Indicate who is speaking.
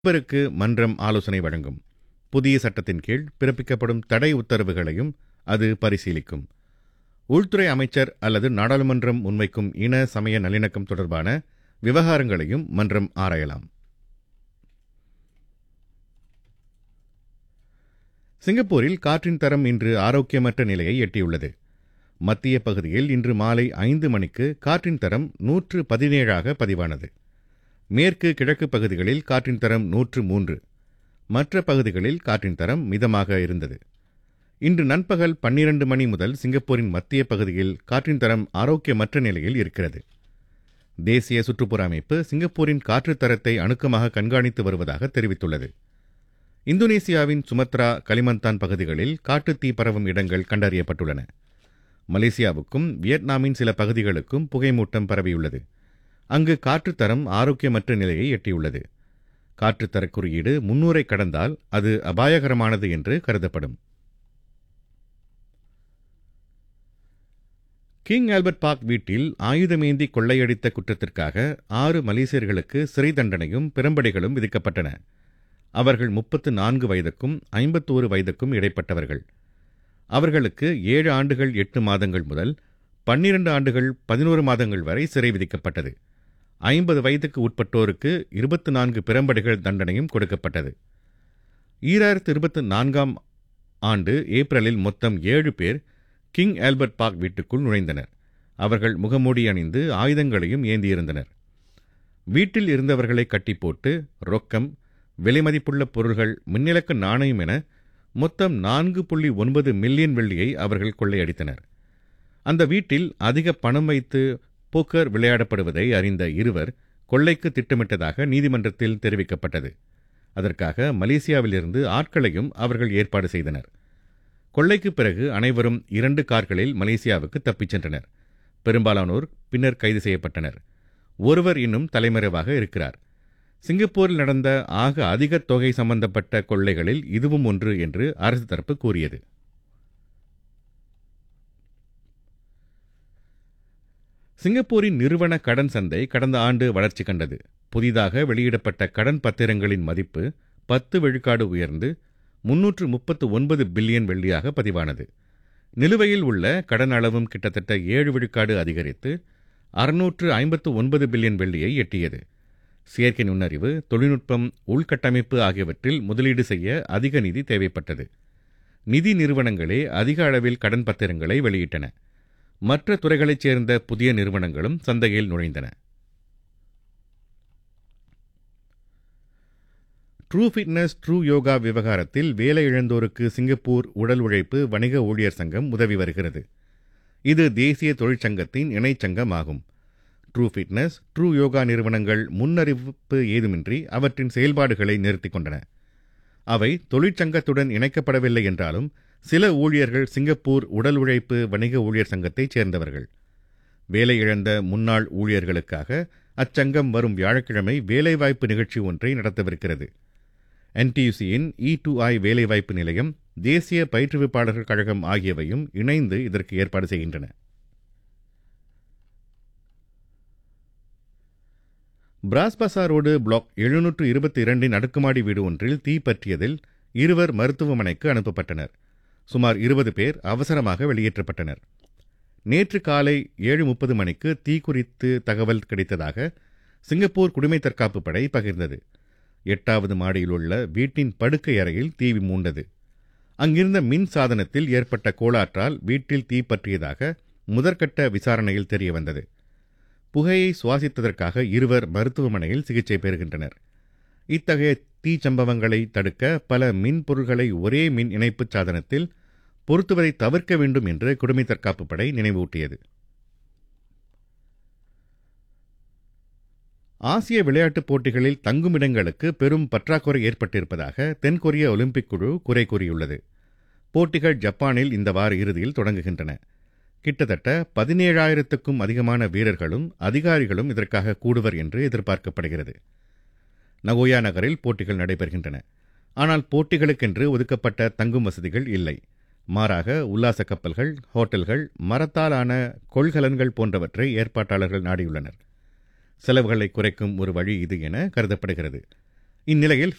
Speaker 1: அதிபருக்கு மன்றம் ஆலோசனை வழங்கும் புதிய சட்டத்தின் கீழ் பிறப்பிக்கப்படும் தடை உத்தரவுகளையும் அது பரிசீலிக்கும் உள்துறை அமைச்சர் அல்லது நாடாளுமன்றம் முன்வைக்கும் இன சமய நல்லிணக்கம் தொடர்பான விவகாரங்களையும் மன்றம் ஆராயலாம் சிங்கப்பூரில் காற்றின் தரம் இன்று ஆரோக்கியமற்ற நிலையை எட்டியுள்ளது மத்திய பகுதியில் இன்று மாலை ஐந்து மணிக்கு காற்றின் தரம் நூற்று பதினேழாக பதிவானது மேற்கு கிழக்கு பகுதிகளில் காற்றின் தரம் நூற்று மூன்று மற்ற பகுதிகளில் காற்றின் தரம் மிதமாக இருந்தது இன்று நண்பகல் பன்னிரண்டு மணி முதல் சிங்கப்பூரின் மத்திய பகுதியில் காற்றின் தரம் ஆரோக்கியமற்ற நிலையில் இருக்கிறது தேசிய சுற்றுப்புற அமைப்பு சிங்கப்பூரின் காற்று தரத்தை அணுக்கமாக கண்காணித்து வருவதாக தெரிவித்துள்ளது இந்தோனேசியாவின் சுமத்ரா கலிமந்தான் பகுதிகளில் காட்டுத்தீ பரவும் இடங்கள் கண்டறியப்பட்டுள்ளன மலேசியாவுக்கும் வியட்நாமின் சில பகுதிகளுக்கும் புகைமூட்டம் பரவியுள்ளது அங்கு காற்று தரம் ஆரோக்கியமற்ற நிலையை எட்டியுள்ளது காற்றுத்தர குறியீடு முன்னூரை கடந்தால் அது அபாயகரமானது என்று கருதப்படும் கிங் ஆல்பர்ட் பார்க் வீட்டில் ஆயுதமேந்தி கொள்ளையடித்த குற்றத்திற்காக ஆறு மலேசியர்களுக்கு சிறை தண்டனையும் பிறம்படிகளும் விதிக்கப்பட்டன அவர்கள் முப்பத்து நான்கு வயதுக்கும் ஐம்பத்தோரு வயதுக்கும் இடைப்பட்டவர்கள் அவர்களுக்கு ஏழு ஆண்டுகள் எட்டு மாதங்கள் முதல் பன்னிரண்டு ஆண்டுகள் பதினோரு மாதங்கள் வரை சிறை விதிக்கப்பட்டது ஐம்பது வயதுக்கு உட்பட்டோருக்கு இருபத்தி நான்கு பிறம்படிகள் தண்டனையும் கொடுக்கப்பட்டது ஈராயிரத்து இருபத்தி நான்காம் ஆண்டு ஏப்ரலில் மொத்தம் ஏழு பேர் கிங் ஆல்பர்ட் பார்க் வீட்டுக்குள் நுழைந்தனர் அவர்கள் முகமூடி அணிந்து ஆயுதங்களையும் ஏந்தியிருந்தனர் வீட்டில் இருந்தவர்களை கட்டி போட்டு ரொக்கம் விலைமதிப்புள்ள பொருள்கள் மின்னிலக்க நாணயம் என மொத்தம் நான்கு புள்ளி ஒன்பது மில்லியன் வெள்ளியை அவர்கள் கொள்ளையடித்தனர் அந்த வீட்டில் அதிக பணம் வைத்து போக்கர் விளையாடப்படுவதை அறிந்த இருவர் கொள்ளைக்கு திட்டமிட்டதாக நீதிமன்றத்தில் தெரிவிக்கப்பட்டது அதற்காக மலேசியாவிலிருந்து ஆட்களையும் அவர்கள் ஏற்பாடு செய்தனர் கொள்ளைக்கு பிறகு அனைவரும் இரண்டு கார்களில் மலேசியாவுக்கு தப்பிச் சென்றனர் பெரும்பாலானோர் பின்னர் கைது செய்யப்பட்டனர் ஒருவர் இன்னும் தலைமறைவாக இருக்கிறார் சிங்கப்பூரில் நடந்த ஆக அதிக தொகை சம்பந்தப்பட்ட கொள்ளைகளில் இதுவும் ஒன்று என்று அரசு தரப்பு கூறியது சிங்கப்பூரின் நிறுவன கடன் சந்தை கடந்த ஆண்டு வளர்ச்சி கண்டது புதிதாக வெளியிடப்பட்ட கடன் பத்திரங்களின் மதிப்பு பத்து விழுக்காடு உயர்ந்து முன்னூற்று முப்பத்து ஒன்பது பில்லியன் வெள்ளியாக பதிவானது நிலுவையில் உள்ள கடன் அளவும் கிட்டத்தட்ட ஏழு விழுக்காடு அதிகரித்து அறுநூற்று ஐம்பத்து ஒன்பது பில்லியன் வெள்ளியை எட்டியது செயற்கை நுண்ணறிவு தொழில்நுட்பம் உள்கட்டமைப்பு ஆகியவற்றில் முதலீடு செய்ய அதிக நிதி தேவைப்பட்டது நிதி நிறுவனங்களே அதிக அளவில் கடன் பத்திரங்களை வெளியிட்டன மற்ற துறைகளைச் சேர்ந்த புதிய நிறுவனங்களும் சந்தையில் நுழைந்தன ட்ரூ ஃபிட்னஸ் ட்ரூ யோகா விவகாரத்தில் வேலை இழந்தோருக்கு சிங்கப்பூர் உடல் உழைப்பு வணிக ஊழியர் சங்கம் உதவி வருகிறது இது தேசிய தொழிற்சங்கத்தின் இணைச்சங்கம் ஆகும் ட்ரூ ஃபிட்னஸ் ட்ரூ யோகா நிறுவனங்கள் முன்னறிவிப்பு ஏதுமின்றி அவற்றின் செயல்பாடுகளை நிறுத்திக் கொண்டன அவை தொழிற்சங்கத்துடன் இணைக்கப்படவில்லை என்றாலும் சில ஊழியர்கள் சிங்கப்பூர் உடல் உழைப்பு வணிக ஊழியர் சங்கத்தைச் சேர்ந்தவர்கள் வேலை இழந்த முன்னாள் ஊழியர்களுக்காக அச்சங்கம் வரும் வியாழக்கிழமை வேலைவாய்ப்பு நிகழ்ச்சி ஒன்றை நடத்தவிருக்கிறது என்டியுசியின் இ டு ஐ வேலைவாய்ப்பு நிலையம் தேசிய பயிற்றுவிப்பாளர்கள் கழகம் ஆகியவையும் இணைந்து இதற்கு ஏற்பாடு செய்கின்றன பிராஸ்பசா ரோடு பிளாக் எழுநூற்று இருபத்தி இரண்டின் அடுக்குமாடி வீடு ஒன்றில் தீ பற்றியதில் இருவர் மருத்துவமனைக்கு அனுப்பப்பட்டனர் சுமார் இருபது பேர் அவசரமாக வெளியேற்றப்பட்டனர் நேற்று காலை ஏழு முப்பது மணிக்கு தீ குறித்து தகவல் கிடைத்ததாக சிங்கப்பூர் குடிமை தற்காப்பு படை பகிர்ந்தது எட்டாவது மாடியில் உள்ள வீட்டின் படுக்கை அறையில் தீ மூண்டது அங்கிருந்த மின் சாதனத்தில் ஏற்பட்ட கோளாற்றால் வீட்டில் தீ பற்றியதாக முதற்கட்ட விசாரணையில் தெரியவந்தது புகையை சுவாசித்ததற்காக இருவர் மருத்துவமனையில் சிகிச்சை பெறுகின்றனர் இத்தகைய தீ சம்பவங்களை தடுக்க பல மின் பொருள்களை ஒரே மின் இணைப்பு சாதனத்தில் பொருத்துவதை தவிர்க்க வேண்டும் என்று குடிமை தற்காப்பு படை நினைவூட்டியது ஆசிய விளையாட்டுப் போட்டிகளில் தங்குமிடங்களுக்கு பெரும் பற்றாக்குறை ஏற்பட்டிருப்பதாக தென்கொரிய ஒலிம்பிக் குழு குறை கூறியுள்ளது போட்டிகள் ஜப்பானில் இந்த வார இறுதியில் தொடங்குகின்றன கிட்டத்தட்ட பதினேழாயிரத்துக்கும் அதிகமான வீரர்களும் அதிகாரிகளும் இதற்காக கூடுவர் என்று எதிர்பார்க்கப்படுகிறது நகோயா நகரில் போட்டிகள் நடைபெறுகின்றன ஆனால் போட்டிகளுக்கென்று ஒதுக்கப்பட்ட தங்கும் வசதிகள் இல்லை மாறாக உல்லாச கப்பல்கள் ஹோட்டல்கள் மரத்தாலான கொள்கலன்கள் போன்றவற்றை ஏற்பாட்டாளர்கள் நாடியுள்ளனர் செலவுகளை குறைக்கும் ஒரு வழி இது என கருதப்படுகிறது இந்நிலையில்